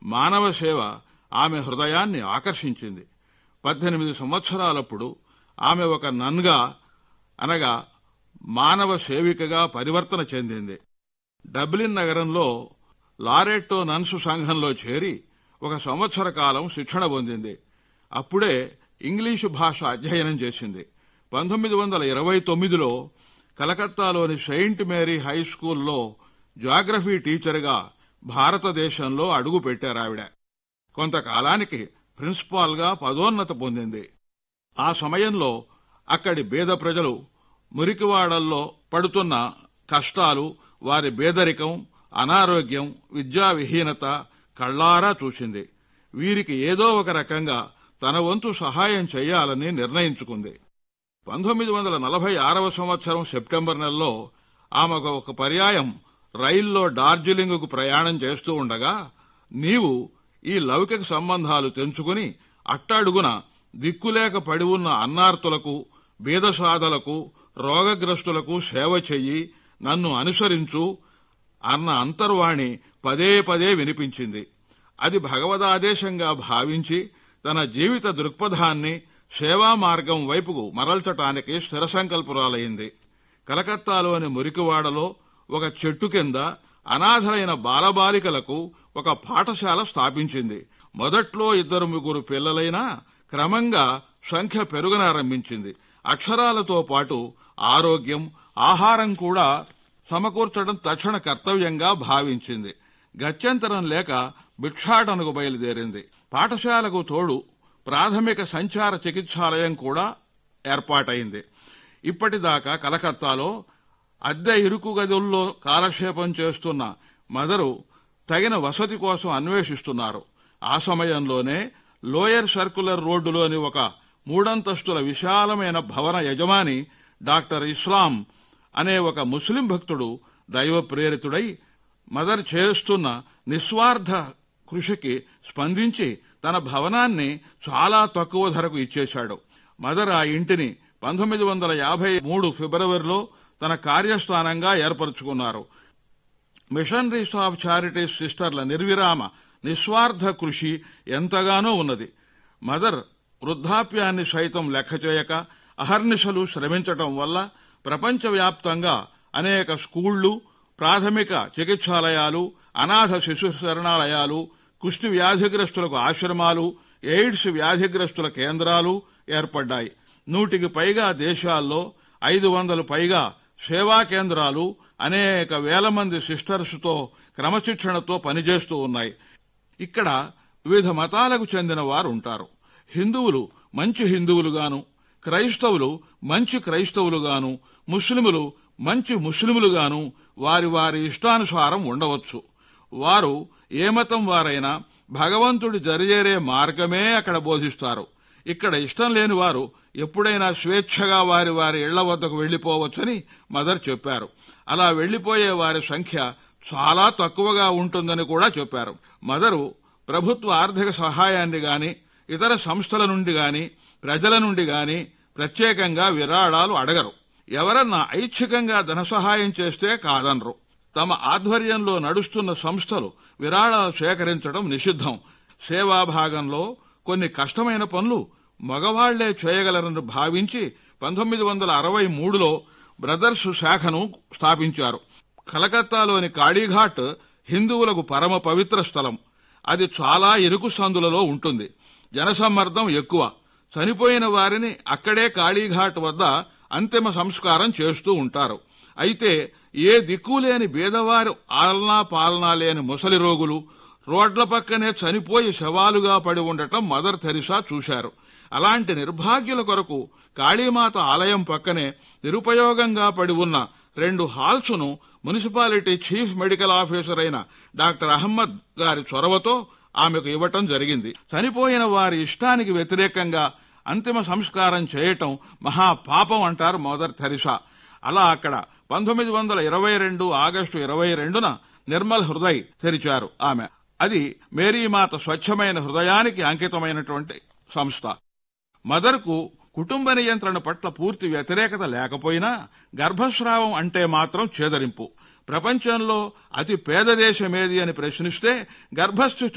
మానవ సేవ ఆమె హృదయాన్ని ఆకర్షించింది పద్దెనిమిది సంవత్సరాలప్పుడు ఆమె ఒక నన్గా అనగా మానవ సేవికగా పరివర్తన చెందింది డబ్లిన్ నగరంలో లారెట్టో నన్స్ సంఘంలో చేరి ఒక సంవత్సర కాలం శిక్షణ పొందింది అప్పుడే ఇంగ్లీషు భాష అధ్యయనం చేసింది పంతొమ్మిది వందల ఇరవై తొమ్మిదిలో కలకత్తాలోని సెయింట్ మేరీ హై స్కూల్లో జాగ్రఫీ టీచర్గా భారతదేశంలో అడుగు పెట్టారావిడ కొంతకాలానికి ప్రిన్సిపాల్గా పదోన్నత పొందింది ఆ సమయంలో అక్కడి బీద ప్రజలు మురికివాడల్లో పడుతున్న కష్టాలు వారి బేదరికం అనారోగ్యం విద్యా విహీనత కళ్ళారా చూసింది వీరికి ఏదో ఒక రకంగా తన వంతు సహాయం చేయాలని నిర్ణయించుకుంది పంతొమ్మిది వందల నలభై ఆరవ సంవత్సరం సెప్టెంబర్ నెలలో ఆమె ఒక పర్యాయం రైల్లో డార్జిలింగ్కు ప్రయాణం చేస్తూ ఉండగా నీవు ఈ లౌకిక సంబంధాలు తెంచుకుని అట్టాడుగున దిక్కులేక పడి ఉన్న అన్నార్తులకు బీదసాదలకు రోగగ్రస్తులకు సేవ చెయ్యి నన్ను అనుసరించు అన్న అంతర్వాణి పదే పదే వినిపించింది అది భగవదాదేశంగా భావించి తన జీవిత దృక్పథాన్ని సేవా మార్గం వైపుకు మరల్చటానికి స్థిర సంకల్పురాలైంది కలకత్తాలోని మురికివాడలో ఒక చెట్టు కింద అనాథలైన బాలబాలికలకు ఒక పాఠశాల స్థాపించింది మొదట్లో ఇద్దరు ముగ్గురు పిల్లలైనా క్రమంగా సంఖ్య పెరుగనారంభించింది అక్షరాలతో పాటు ఆరోగ్యం ఆహారం కూడా సమకూర్చడం తక్షణ కర్తవ్యంగా భావించింది గత్యంతరం లేక భిక్షాటనకు బయలుదేరింది పాఠశాలకు తోడు ప్రాథమిక సంచార చికిత్సాలయం కూడా ఏర్పాటైంది ఇప్పటిదాకా కలకత్తాలో అద్దె ఇరుకు గదుల్లో కాలక్షేపం చేస్తున్న మదరు తగిన వసతి కోసం అన్వేషిస్తున్నారు ఆ సమయంలోనే లోయర్ సర్కులర్ రోడ్డులోని ఒక మూడంతస్తుల విశాలమైన భవన యజమాని డాక్టర్ ఇస్లాం అనే ఒక ముస్లిం భక్తుడు దైవ ప్రేరితుడై మదర్ చేస్తున్న నిస్వార్థ కృషికి స్పందించి తన భవనాన్ని చాలా తక్కువ ధరకు ఇచ్చేశాడు మదర్ ఆ ఇంటిని పంతొమ్మిది వందల యాభై మూడు ఫిబ్రవరిలో తన కార్యస్థానంగా ఏర్పరచుకున్నారు మిషనరీస్ ఆఫ్ చారిటీస్ సిస్టర్ల నిర్విరామ నిస్వార్థ కృషి ఎంతగానో ఉన్నది మదర్ వృద్ధాప్యాన్ని సైతం లెక్క చేయక అహర్నిశలు శ్రమించటం వల్ల ప్రపంచవ్యాప్తంగా అనేక స్కూళ్లు ప్రాథమిక చికిత్సాలయాలు అనాథ శిశు శరణాలయాలు కుష్టి వ్యాధిగ్రస్తులకు ఆశ్రమాలు ఎయిడ్స్ వ్యాధిగ్రస్తుల కేంద్రాలు ఏర్పడ్డాయి నూటికి పైగా దేశాల్లో ఐదు వందలు పైగా సేవా కేంద్రాలు అనేక వేల మంది సిస్టర్స్తో క్రమశిక్షణతో పనిచేస్తూ ఉన్నాయి ఇక్కడ వివిధ మతాలకు చెందిన వారు ఉంటారు హిందువులు మంచి హిందువులుగాను క్రైస్తవులు మంచి క్రైస్తవులుగాను ముస్లిములు మంచి ముస్లిములుగాను వారి వారి ఇష్టానుసారం ఉండవచ్చు వారు ఏ మతం వారైనా భగవంతుడి జరిజేరే మార్గమే అక్కడ బోధిస్తారు ఇక్కడ ఇష్టం లేని వారు ఎప్పుడైనా స్వేచ్ఛగా వారి వారి ఇళ్ల వద్దకు వెళ్లిపోవచ్చని మదర్ చెప్పారు అలా వెళ్లిపోయే వారి సంఖ్య చాలా తక్కువగా ఉంటుందని కూడా చెప్పారు మదరు ప్రభుత్వ ఆర్థిక సహాయాన్ని గాని ఇతర సంస్థల నుండి గాని ప్రజల నుండి గాని ప్రత్యేకంగా విరాళాలు అడగరు ఎవరన్నా ఐచ్ఛికంగా ధన సహాయం చేస్తే కాదనరు తమ ఆధ్వర్యంలో నడుస్తున్న సంస్థలు విరాళాలు సేకరించడం నిషిద్ధం సేవాభాగంలో కొన్ని కష్టమైన పనులు మగవాళ్లే చేయగలరని భావించి పంతొమ్మిది వందల అరవై మూడులో బ్రదర్స్ శాఖను స్థాపించారు కలకత్తాలోని కాళీఘాట్ హిందువులకు పరమ పవిత్ర స్థలం అది చాలా ఇరుకు సందులలో ఉంటుంది జనసమ్మర్దం ఎక్కువ చనిపోయిన వారిని అక్కడే కాళీఘాట్ వద్ద అంతిమ సంస్కారం చేస్తూ ఉంటారు అయితే ఏ దిక్కులేని బీదవారు ఆలనా పాలనా లేని ముసలి రోగులు రోడ్ల పక్కనే చనిపోయి శవాలుగా పడి ఉండటం మదర్ తెరిసా చూశారు అలాంటి నిర్భాగ్యుల కొరకు కాళీమాత ఆలయం పక్కనే నిరుపయోగంగా పడి ఉన్న రెండు హాల్స్ను మున్సిపాలిటీ చీఫ్ మెడికల్ ఆఫీసర్ అయిన డాక్టర్ అహ్మద్ గారి చొరవతో ఆమెకు ఇవ్వటం జరిగింది చనిపోయిన వారి ఇష్టానికి వ్యతిరేకంగా అంతిమ సంస్కారం చేయటం మహాపాపం అంటారు మదర్ థెరిసా అలా అక్కడ పంతొమ్మిది వందల ఇరవై రెండు ఆగస్టు ఇరవై రెండున నిర్మల్ హృదయ్ తెరిచారు ఆమె అది మేరీమాత స్వచ్ఛమైన హృదయానికి అంకితమైనటువంటి సంస్థ మదర్కు కుటుంబ నియంత్రణ పట్ల పూర్తి వ్యతిరేకత లేకపోయినా గర్భస్రావం అంటే మాత్రం చేదరింపు ప్రపంచంలో అతి పేద దేశమేది అని ప్రశ్నిస్తే గర్భస్థి